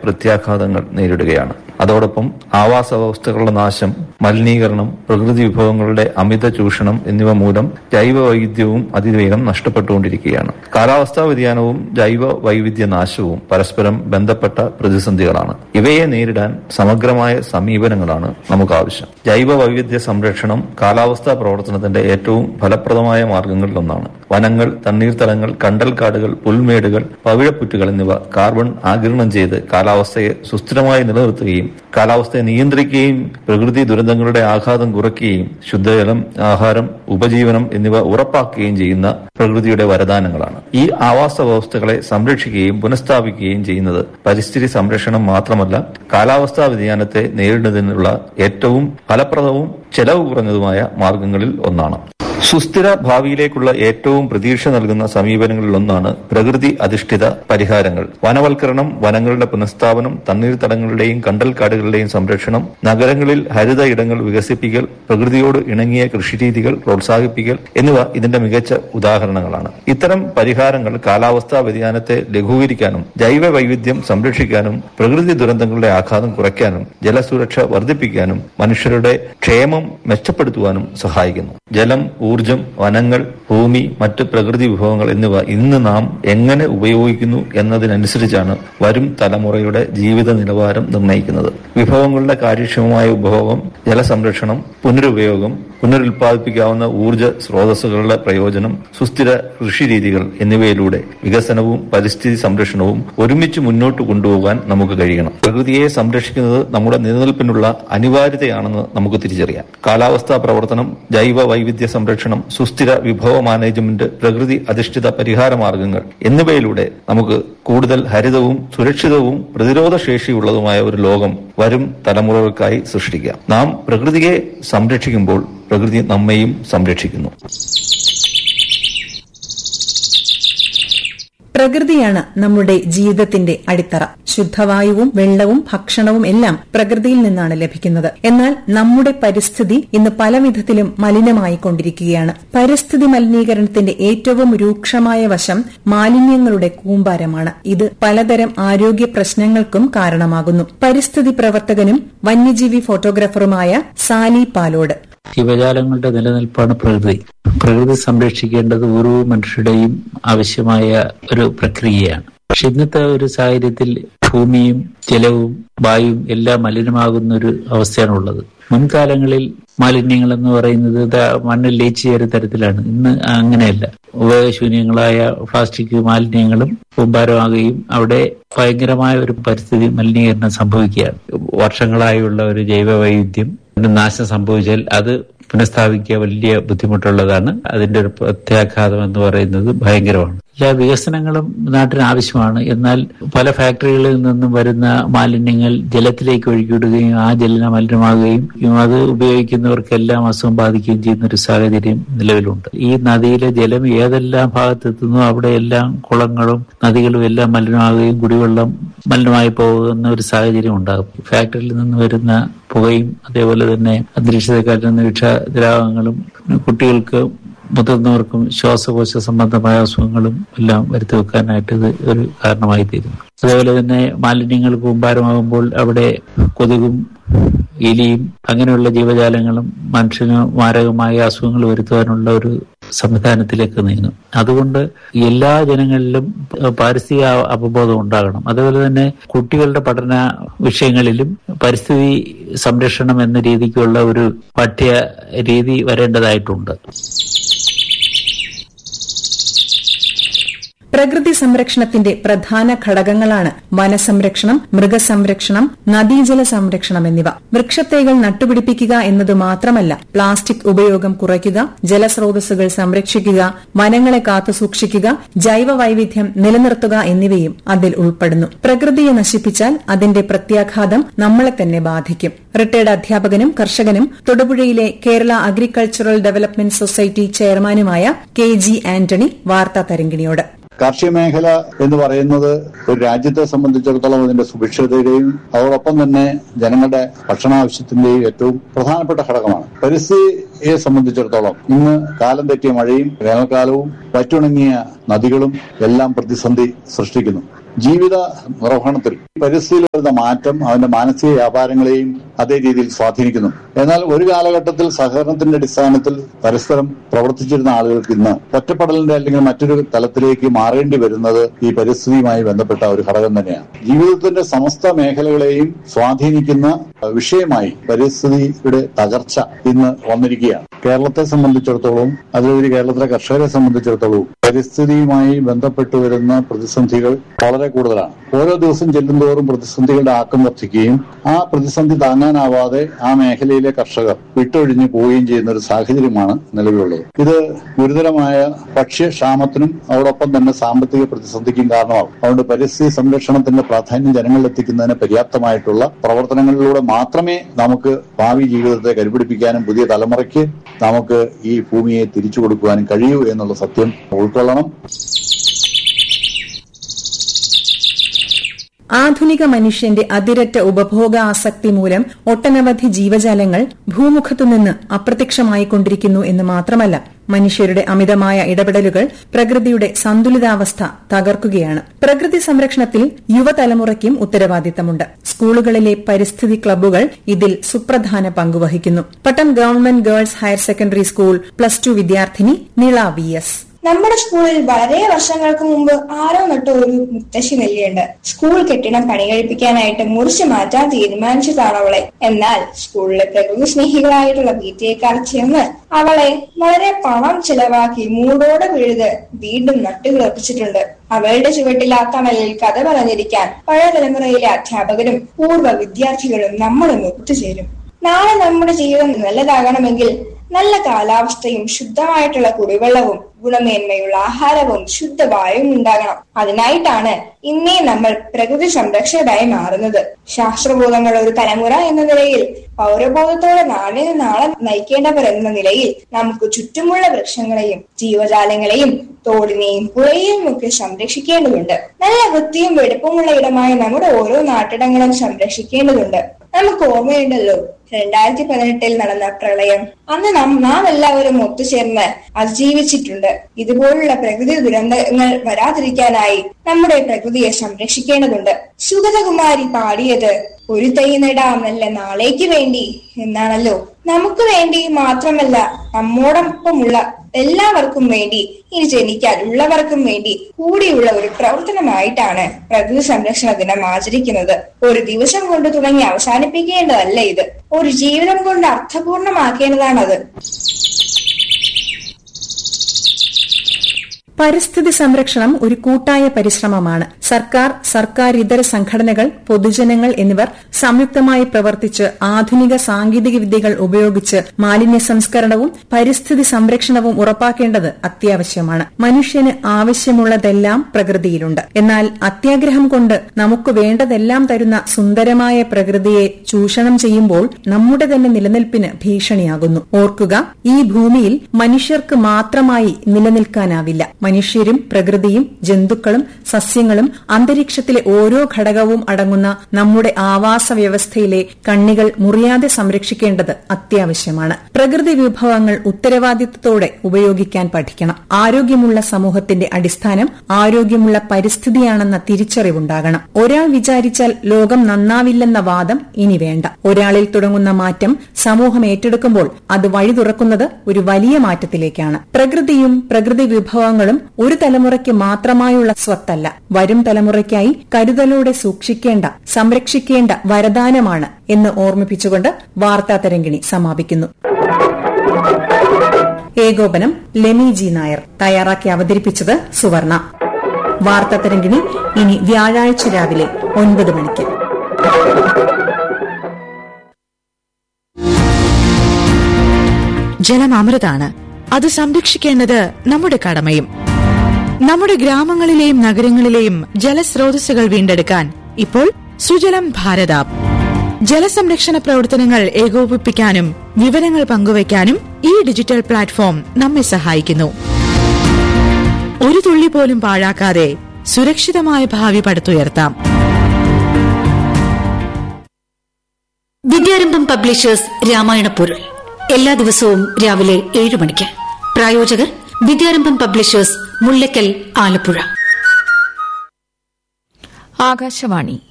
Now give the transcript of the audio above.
പ്രത്യാഘാതങ്ങൾ നേരിടുകയാണ് അതോടൊപ്പം ആവാസ വ്യവസ്ഥകളുടെ നാശം മലിനീകരണം പ്രകൃതി വിഭവങ്ങളുടെ അമിത ചൂഷണം എന്നിവ മൂലം ജൈവ വൈവിധ്യവും അതിവേഗം നഷ്ടപ്പെട്ടുകൊണ്ടിരിക്കുകയാണ് കാലാവസ്ഥാ വ്യതിയാനവും ജൈവ വൈവിധ്യ നാശവും പരസ്പരം ബന്ധപ്പെട്ട പ്രതിസന്ധികളാണ് ഇവയെ നേരിടാൻ സമഗ്രമായ സമീപനങ്ങളാണ് നമുക്ക് ആവശ്യം ജൈവ വൈവിധ്യ സംരക്ഷണം കാലാവസ്ഥാ പ്രവർത്തനത്തിന്റെ ഏറ്റവും ഫലപ്രദമായ മാർഗങ്ങളിലൊന്നാണ് വനങ്ങൾ തണ്ണീർത്തടങ്ങൾ കണ്ടൽക്കാടുകൾ പുൽമേടുകൾ പവിഴപ്പുറ്റുകൾ എന്നിവ കാർബൺ ആഗിരണം ചെയ്ത് കാലാവസ്ഥയെ സുസ്ഥിരമായി നിലനിർത്തുകയും കാലാവസ്ഥയെ നിയന്ത്രിക്കുകയും പ്രകൃതി ദുരന്തങ്ങളുടെ ആഘാതം കുറയ്ക്കുകയും ശുദ്ധജലം ആഹാരം ഉപജീവനം എന്നിവ ഉറപ്പാക്കുകയും ചെയ്യുന്ന പ്രകൃതിയുടെ വരദാനങ്ങളാണ് ഈ ആവാസ വ്യവസ്ഥകളെ സംരക്ഷിക്കുകയും പുനഃസ്ഥാപിക്കുകയും ചെയ്യുന്നത് പരിസ്ഥിതി സംരക്ഷണം മാത്രമല്ല കാലാവസ്ഥാ വ്യതിയാനത്തെ നേരിടുന്നതിനുള്ള ഏറ്റവും ഫലപ്രദവും ചെലവ് കുറഞ്ഞതുമായ മാർഗങ്ങളിൽ ഒന്നാണ് സുസ്ഥിര ഭാവിയിലേക്കുള്ള ഏറ്റവും പ്രതീക്ഷ നൽകുന്ന സമീപനങ്ങളിൽ ഒന്നാണ് പ്രകൃതി അധിഷ്ഠിത പരിഹാരങ്ങൾ വനവൽക്കരണം വനങ്ങളുടെ പുനഃസ്ഥാപനം തണ്ണീർത്തടങ്ങളുടെയും കണ്ടൽക്കാടുകളുടെയും സംരക്ഷണം നഗരങ്ങളിൽ ഹരിത ഇടങ്ങൾ വികസിപ്പിക്കൽ പ്രകൃതിയോട് ഇണങ്ങിയ കൃഷിരീതികൾ പ്രോത്സാഹിപ്പിക്കൽ എന്നിവ ഇതിന്റെ മികച്ച ഉദാഹരണങ്ങളാണ് ഇത്തരം പരിഹാരങ്ങൾ കാലാവസ്ഥാ വ്യതിയാനത്തെ ലഘൂകരിക്കാനും ജൈവ വൈവിധ്യം സംരക്ഷിക്കാനും പ്രകൃതി ദുരന്തങ്ങളുടെ ആഘാതം കുറയ്ക്കാനും ജലസുരക്ഷ വർദ്ധിപ്പിക്കാനും മനുഷ്യരുടെ ക്ഷേമം മെച്ചപ്പെടുത്തുവാനും സഹായിക്കുന്നു ജലം ഊർജം വനങ്ങൾ ഭൂമി മറ്റ് പ്രകൃതി വിഭവങ്ങൾ എന്നിവ ഇന്ന് നാം എങ്ങനെ ഉപയോഗിക്കുന്നു എന്നതിനനുസരിച്ചാണ് വരും തലമുറയുടെ ജീവിത നിലവാരം നിർണ്ണയിക്കുന്നത് വിഭവങ്ങളുടെ കാര്യക്ഷമമായ ഉപഭോഗം ജലസംരക്ഷണം പുനരുപയോഗം പുനരുൽപ്പാദിപ്പിക്കാവുന്ന ഊർജ സ്രോതസ്സുകളുടെ പ്രയോജനം സുസ്ഥിര കൃഷിരീതികൾ എന്നിവയിലൂടെ വികസനവും പരിസ്ഥിതി സംരക്ഷണവും ഒരുമിച്ച് മുന്നോട്ട് കൊണ്ടുപോകാൻ നമുക്ക് കഴിയണം പ്രകൃതിയെ സംരക്ഷിക്കുന്നത് നമ്മുടെ നിലനിൽപ്പിനുള്ള അനിവാര്യതയാണെന്ന് നമുക്ക് തിരിച്ചറിയാം കാലാവസ്ഥാ പ്രവർത്തനം ജൈവ വൈവിധ്യ സംരക്ഷണം സുസ്ഥിര വിഭവ മാനേജ്മെന്റ് പ്രകൃതി അധിഷ്ഠിത പരിഹാര മാർഗങ്ങൾ എന്നിവയിലൂടെ നമുക്ക് കൂടുതൽ ഹരിതവും സുരക്ഷിതവും പ്രതിരോധ ശേഷിയുള്ളതുമായ ഒരു ലോകം വരും തലമുറകൾക്കായി സൃഷ്ടിക്കാം നാം പ്രകൃതിയെ സംരക്ഷിക്കുമ്പോൾ പ്രകൃതി നമ്മെയും സംരക്ഷിക്കുന്നു പ്രകൃതിയാണ് നമ്മുടെ ജീവിതത്തിന്റെ അടിത്തറ ശുദ്ധവായുവും വെള്ളവും ഭക്ഷണവും എല്ലാം പ്രകൃതിയിൽ നിന്നാണ് ലഭിക്കുന്നത് എന്നാൽ നമ്മുടെ പരിസ്ഥിതി ഇന്ന് പല വിധത്തിലും മലിനമായിക്കൊണ്ടിരിക്കുകയാണ് പരിസ്ഥിതി മലിനീകരണത്തിന്റെ ഏറ്റവും രൂക്ഷമായ വശം മാലിന്യങ്ങളുടെ കൂമ്പാരമാണ് ഇത് പലതരം ആരോഗ്യ പ്രശ്നങ്ങൾക്കും കാരണമാകുന്നു പരിസ്ഥിതി പ്രവർത്തകനും വന്യജീവി ഫോട്ടോഗ്രാഫറുമായ സാലി പാലോട് ജീവജാലങ്ങളുടെ നിലനിൽപ്പാണ് പ്രകൃതി പ്രകൃതി സംരക്ഷിക്കേണ്ടത് ഓരോ മനുഷ്യരുടെയും ആവശ്യമായ ഒരു പ്രക്രിയയാണ് പക്ഷെ ഇന്നത്തെ ഒരു സാഹചര്യത്തിൽ ഭൂമിയും ജലവും വായുവും എല്ലാം മലിനമാകുന്ന ഒരു അവസ്ഥയാണുള്ളത് മുൻകാലങ്ങളിൽ മാലിന്യങ്ങൾ എന്ന് പറയുന്നത് മണ്ണിൽ ലയിച്ചു ചേരുന്ന തരത്തിലാണ് ഇന്ന് അങ്ങനെയല്ല ഉപയോഗശൂന്യങ്ങളായ പ്ലാസ്റ്റിക് മാലിന്യങ്ങളും കൂമ്പാരമാകുകയും അവിടെ ഭയങ്കരമായ ഒരു പരിസ്ഥിതി മലിനീകരണം സംഭവിക്കുകയാണ് വർഷങ്ങളായുള്ള ഒരു ജൈവ വൈവിധ്യം നാശം സംഭവിച്ചാൽ അത് പുനഃസ്ഥാപിക്കുക വലിയ ബുദ്ധിമുട്ടുള്ളതാണ് അതിന്റെ ഒരു പ്രത്യാഘാതം എന്ന് പറയുന്നത് ഭയങ്കരമാണ് എല്ലാ വികസനങ്ങളും നാട്ടിന് ആവശ്യമാണ് എന്നാൽ പല ഫാക്ടറികളിൽ നിന്നും വരുന്ന മാലിന്യങ്ങൾ ജലത്തിലേക്ക് ഒഴുകിവിടുകയും ആ ജലം മലിനമാകുകയും അത് ഉപയോഗിക്കുന്നവർക്കെല്ലാം അസുഖം ബാധിക്കുകയും ചെയ്യുന്ന ഒരു സാഹചര്യം നിലവിലുണ്ട് ഈ നദിയിലെ ജലം ഏതെല്ലാം ഭാഗത്തെത്തുന്നു അവിടെയെല്ലാം കുളങ്ങളും നദികളും എല്ലാം മലിനമാകുകയും കുടിവെള്ളം മലിനമായി പോകുന്ന ഒരു സാഹചര്യം ഉണ്ടാകും ഫാക്ടറിയിൽ നിന്ന് വരുന്ന പുകയും അതേപോലെ തന്നെ അന്തരീക്ഷത്തിൽ കലരുന്ന വിഷദ്രാവകങ്ങളും കുട്ടികൾക്ക് മുതിർന്നവർക്കും ശ്വാസകോശ സംബന്ധമായ അസുഖങ്ങളും എല്ലാം വരുത്തി വെക്കാനായിട്ട് ഇത് ഒരു കാരണമായി തീരുന്നു അതേപോലെ തന്നെ മാലിന്യങ്ങൾ കൂമ്പാരമാകുമ്പോൾ അവിടെ കൊതുകും എലിയും അങ്ങനെയുള്ള ജീവജാലങ്ങളും മനുഷ്യന് മാരകമായ അസുഖങ്ങൾ വരുത്തുവാനുള്ള ഒരു സംവിധാനത്തിലേക്ക് നീങ്ങും അതുകൊണ്ട് എല്ലാ ജനങ്ങളിലും പാരിസ്ഥിതിക അവബോധം ഉണ്ടാകണം അതുപോലെ തന്നെ കുട്ടികളുടെ പഠന വിഷയങ്ങളിലും പരിസ്ഥിതി സംരക്ഷണം എന്ന രീതിക്കുള്ള ഒരു പാഠ്യ രീതി വരേണ്ടതായിട്ടുണ്ട് പ്രകൃതി സംരക്ഷണത്തിന്റെ പ്രധാന ഘടകങ്ങളാണ് വനസംരക്ഷണം മൃഗസംരക്ഷണം നദീജല സംരക്ഷണം എന്നിവ വൃക്ഷത്തൈകൾ നട്ടുപിടിപ്പിക്കുക എന്നത് മാത്രമല്ല പ്ലാസ്റ്റിക് ഉപയോഗം കുറയ്ക്കുക ജലസ്രോതസ്സുകൾ സംരക്ഷിക്കുക വനങ്ങളെ കാത്തുസൂക്ഷിക്കുക ജൈവ വൈവിധ്യം നിലനിർത്തുക എന്നിവയും അതിൽ ഉൾപ്പെടുന്നു പ്രകൃതിയെ നശിപ്പിച്ചാൽ അതിന്റെ പ്രത്യാഘാതം നമ്മളെ തന്നെ ബാധിക്കും റിട്ടയർഡ് അധ്യാപകനും കർഷകനും തൊടുപുഴയിലെ കേരള അഗ്രികൾച്ചറൽ ഡെവലപ്മെന്റ് സൊസൈറ്റി ചെയർമാനുമായ കെ ജി ആന്റണി വാർത്താ തരംഗിണിയോട് കാർഷിക മേഖല എന്ന് പറയുന്നത് ഒരു രാജ്യത്തെ സംബന്ധിച്ചിടത്തോളം അതിന്റെ സുഭിക്ഷതയുടെയും അതോടൊപ്പം തന്നെ ജനങ്ങളുടെ ഭക്ഷണാവശ്യത്തിന്റെയും ഏറ്റവും പ്രധാനപ്പെട്ട ഘടകമാണ് പരിസ്ഥിതിയെ സംബന്ധിച്ചിടത്തോളം ഇന്ന് കാലം തെറ്റിയ മഴയും വേനൽക്കാലവും വറ്റുണങ്ങിയ നദികളും എല്ലാം പ്രതിസന്ധി സൃഷ്ടിക്കുന്നു ജീവിത നിർവഹണത്തിൽ പരിസ്ഥിതിയിൽ വരുന്ന മാറ്റം അവന്റെ മാനസിക വ്യാപാരങ്ങളെയും അതേ രീതിയിൽ സ്വാധീനിക്കുന്നു എന്നാൽ ഒരു കാലഘട്ടത്തിൽ സഹകരണത്തിന്റെ അടിസ്ഥാനത്തിൽ പരസ്പരം പ്രവർത്തിച്ചിരുന്ന ആളുകൾക്ക് ഇന്ന് ഒറ്റപ്പെടലിന്റെ അല്ലെങ്കിൽ മറ്റൊരു തലത്തിലേക്ക് മാറേണ്ടി വരുന്നത് ഈ പരിസ്ഥിതിയുമായി ബന്ധപ്പെട്ട ഒരു ഘടകം തന്നെയാണ് ജീവിതത്തിന്റെ സമസ്ത മേഖലകളെയും സ്വാധീനിക്കുന്ന വിഷയമായി പരിസ്ഥിതിയുടെ തകർച്ച ഇന്ന് വന്നിരിക്കുകയാണ് കേരളത്തെ സംബന്ധിച്ചിടത്തോളം അതിലുപരി കേരളത്തിലെ കർഷകരെ സംബന്ധിച്ചിടത്തോളം പരിസ്ഥിതിയുമായി ബന്ധപ്പെട്ടു വരുന്ന പ്രതിസന്ധികൾ വളരെ കൂടുതലാണ് ഓരോ ദിവസം ചെല്ലുന്തോറും പ്രതിസന്ധികളുടെ ആക്കം വർദ്ധിക്കുകയും ആ പ്രതിസന്ധി താങ്ങാനാവാതെ ആ മേഖലയിലെ കർഷകർ വിട്ടൊഴിഞ്ഞു പോവുകയും ചെയ്യുന്ന ഒരു സാഹചര്യമാണ് നിലവിലുള്ളത് ഇത് ഗുരുതരമായ ഭക്ഷ്യക്ഷാമത്തിനും അതോടൊപ്പം തന്നെ സാമ്പത്തിക പ്രതിസന്ധിക്കും കാരണമാകും അതുകൊണ്ട് പരിസ്ഥിതി സംരക്ഷണത്തിന്റെ പ്രാധാന്യം ജനങ്ങളിൽ എത്തിക്കുന്നതിന് പര്യാപ്തമായിട്ടുള്ള പ്രവർത്തനങ്ങളിലൂടെ മാത്രമേ നമുക്ക് ഭാവി ജീവിതത്തെ കരുപിടിപ്പിക്കാനും പുതിയ തലമുറയ്ക്ക് നമുക്ക് ഈ ഭൂമിയെ തിരിച്ചു കൊടുക്കുവാനും കഴിയൂ എന്നുള്ള സത്യം ഉൾക്കൊള്ളണം ആധുനിക മനുഷ്യന്റെ അതിരറ്റ ഉപഭോഗാസക്തി മൂലം ഒട്ടനവധി ജീവജാലങ്ങൾ ഭൂമുഖത്തുനിന്ന് അപ്രത്യക്ഷമായിക്കൊണ്ടിരിക്കുന്നു എന്ന് മാത്രമല്ല മനുഷ്യരുടെ അമിതമായ ഇടപെടലുകൾ പ്രകൃതിയുടെ സന്തുലിതാവസ്ഥ തകർക്കുകയാണ് പ്രകൃതി സംരക്ഷണത്തിൽ യുവതലമുറയ്ക്കും ഉത്തരവാദിത്തമുണ്ട് സ്കൂളുകളിലെ പരിസ്ഥിതി ക്ലബ്ബുകൾ ഇതിൽ സുപ്രധാന പങ്കുവഹിക്കുന്നു Pattom government girls higher secondary school plus two വിദ്യാർത്ഥിനി നിള വി എസ് നമ്മുടെ സ്കൂളിൽ വളരെ വർഷങ്ങൾക്ക് മുമ്പ് ആരോ നട്ട ഒരു മുത്തശ്ശി നെല്ലിയുണ്ട് സ്കൂൾ കെട്ടിടം പണി കഴിപ്പിക്കാനായിട്ട് മുറിച്ചു മാറ്റാൻ തീരുമാനിച്ചതാണ് അവളെ എന്നാൽ സ്കൂളിലെ പ്രകൃതി സ്നേഹികളായിട്ടുള്ള വീട്ടിലേക്കാർ ചേർന്ന് അവളെ വളരെ പണം ചെലവാക്കി മൂടോടെ വീഴുത് വീണ്ടും നട്ടുകിളപ്പിച്ചിട്ടുണ്ട് അവളുടെ ചുവട്ടിൽ ആ തണലിൽ കഥ പറഞ്ഞിരിക്കാൻ പഴയ തലമുറയിലെ അധ്യാപകരും പൂർവ്വ വിദ്യാർത്ഥികളും നമ്മളും ഒത്തുചേരും നാളെ നമ്മുടെ ജീവിതം നല്ലതാകണമെങ്കിൽ നല്ല കാലാവസ്ഥയും ശുദ്ധമായിട്ടുള്ള കുടിവെള്ളവും ഗുണമേന്മയുള്ള ആഹാരവും ശുദ്ധവായുവും ഉണ്ടാകണം അതിനായിട്ടാണ് ഇന്നേ നമ്മൾ പ്രകൃതി സംരക്ഷകരായി മാറുന്നത് ശാസ്ത്രബോധമുള്ള ഒരു തലമുറ എന്ന നിലയിൽ പൗരബോധത്തോടെ നാളെ നാളെ നയിക്കേണ്ടവർ എന്ന നിലയിൽ നമുക്ക് ചുറ്റുമുള്ള വൃക്ഷങ്ങളെയും ജീവജാലങ്ങളെയും തോടിനെയും പുഴയെയും ഒക്കെ സംരക്ഷിക്കേണ്ടതുണ്ട് നല്ല വൃത്തിയും വെടുപ്പുമുള്ള ഇടമായ നമ്മുടെ ഓരോ നാട്ടിടങ്ങളും സംരക്ഷിക്കേണ്ടതുണ്ട് നമുക്ക് ഓർമ്മയുണ്ടല്ലോ രണ്ടായിരത്തി പതിനെട്ടിൽ നടന്ന പ്രളയം അന്ന് നാം നാം എല്ലാവരും ഒത്തുചേർന്ന് അതിജീവിച്ചിട്ടുണ്ട് ഇതുപോലുള്ള പ്രകൃതി ദുരന്തങ്ങൾ വരാതിരിക്കാനായി നമ്മുടെ പ്രകൃതിയെ സംരക്ഷിക്കേണ്ടതുണ്ട് സുഗതകുമാരി പാടിയത് ഒരു തൈ നടാം നല്ല നാളേക്ക് വേണ്ടി എന്നാണല്ലോ നമുക്ക് വേണ്ടി മാത്രമല്ല നമ്മോടൊപ്പമുള്ള എല്ലാവർക്കും വേണ്ടി ഇനി ജനിക്കാനുള്ളവർക്കും വേണ്ടി കൂടിയുള്ള ഒരു പ്രവർത്തനമായിട്ടാണ് പ്രകൃതി സംരക്ഷണ ദിനം ആചരിക്കുന്നത് ഒരു ദിവസം കൊണ്ട് തുടങ്ങി അവസാനിപ്പിക്കേണ്ടതല്ല ഇത് ഒരു ജീവിതം കൊണ്ട് അർത്ഥപൂർണമാക്കേണ്ടതാണത് പരിസ്ഥിതി സംരക്ഷണം ഒരു കൂട്ടായ പരിശ്രമമാണ് സർക്കാർ സർക്കാർ ഇതര സംഘടനകൾ പൊതുജനങ്ങൾ എന്നിവർ സംയുക്തമായി പ്രവർത്തിച്ച് ആധുനിക സാങ്കേതിക വിദ്യകൾ ഉപയോഗിച്ച് മാലിന്യ സംസ്കരണവും പരിസ്ഥിതി സംരക്ഷണവും ഉറപ്പാക്കേണ്ടത് അത്യാവശ്യമാണ് മനുഷ്യന് ആവശ്യമുള്ളതെല്ലാം പ്രകൃതിയിലുണ്ട് എന്നാൽ അത്യാഗ്രഹം കൊണ്ട് നമുക്ക് വേണ്ടതെല്ലാം തരുന്ന സുന്ദരമായ പ്രകൃതിയെ ചൂഷണം ചെയ്യുമ്പോൾ നമ്മുടെ തന്നെ നിലനിൽപ്പിന് ഭീഷണിയാകുന്നു ഓർക്കുക ഈ ഭൂമിയിൽ മനുഷ്യർക്ക് മാത്രമായി നിലനിൽക്കാനാവില്ല മനുഷ്യരും പ്രകൃതിയും ജന്തുക്കളും സസ്യങ്ങളും അന്തരീക്ഷത്തിലെ ഓരോ ഘടകവും അടങ്ങുന്ന നമ്മുടെ ആവാസ വ്യവസ്ഥയിലെ കണ്ണികൾ മുറിയാതെ സംരക്ഷിക്കേണ്ടത് അത്യാവശ്യമാണ് പ്രകൃതി വിഭവങ്ങൾ ഉത്തരവാദിത്തത്തോടെ ഉപയോഗിക്കാൻ പഠിക്കണം ആരോഗ്യമുള്ള സമൂഹത്തിന്റെ അടിസ്ഥാനം ആരോഗ്യമുള്ള പരിസ്ഥിതിയാണെന്ന തിരിച്ചറിവുണ്ടാകണം ഒരാൾ വിചാരിച്ചാൽ ലോകം നന്നാവില്ലെന്ന വാദം ഇനി വേണ്ട ഒരാളിൽ തുടങ്ങുന്ന മാറ്റം സമൂഹം ഏറ്റെടുക്കുമ്പോൾ അത് വഴി തുറക്കുന്നത് ഒരു വലിയ മാറ്റത്തിലേക്കാണ് പ്രകൃതിയും പ്രകൃതി വിഭവങ്ങളും ഒരു തലമുറയ്ക്ക് മാത്രമായുള്ള സ്വത്തല്ല വരും തലമുറയ്ക്കായി കരുതലോടെ സൂക്ഷിക്കേണ്ട സംരക്ഷിക്കേണ്ട വരദാനമാണ് എന്ന് ഓർമ്മിപ്പിച്ചുകൊണ്ട് വാർത്താ തരംഗിണി സമാപിക്കുന്നു ഏകോപനം ലെമി ജി നായർ തയ്യാറാക്കി അവതരിപ്പിച്ചത് സുവർണ വാർത്താ തരംഗിണി ഇനി വ്യാഴാഴ്ച രാവിലെ ഒൻപത് മണിക്ക് ജലം അമൃതാണ് അത് സംരക്ഷിക്കേണ്ടത് നമ്മുടെ കടമയും നമ്മുടെ ഗ്രാമങ്ങളിലെയും നഗരങ്ങളിലെയും ജലസ്രോതസ്സുകൾ വീണ്ടെടുക്കാൻ ഇപ്പോൾ സുജലം ഭാരതാപ് ജലസംരക്ഷണ പ്രവർത്തനങ്ങൾ ഏകോപിപ്പിക്കാനും വിവരങ്ങൾ പങ്കുവയ്ക്കാനും ഈ ഡിജിറ്റൽ പ്ലാറ്റ്ഫോം നമ്മെ സഹായിക്കുന്നു ഒരു തുള്ളി പോലും പാഴാക്കാതെ സുരക്ഷിതമായ ഭാവി പടുത്തുയർത്താം വിദ്യാരംഭം പബ്ലിഷേഴ്സ് രാമായണ പൊരുൾ എല്ലാ ദിവസവും രാവിലെ ഏഴ് മണിക്ക് പ്രായോജകർ വിദ്യാരംഭം പബ്ലിഷേഴ്സ് മുല്ലക്കൽ ആലപ്പുഴ ആകാശവാണി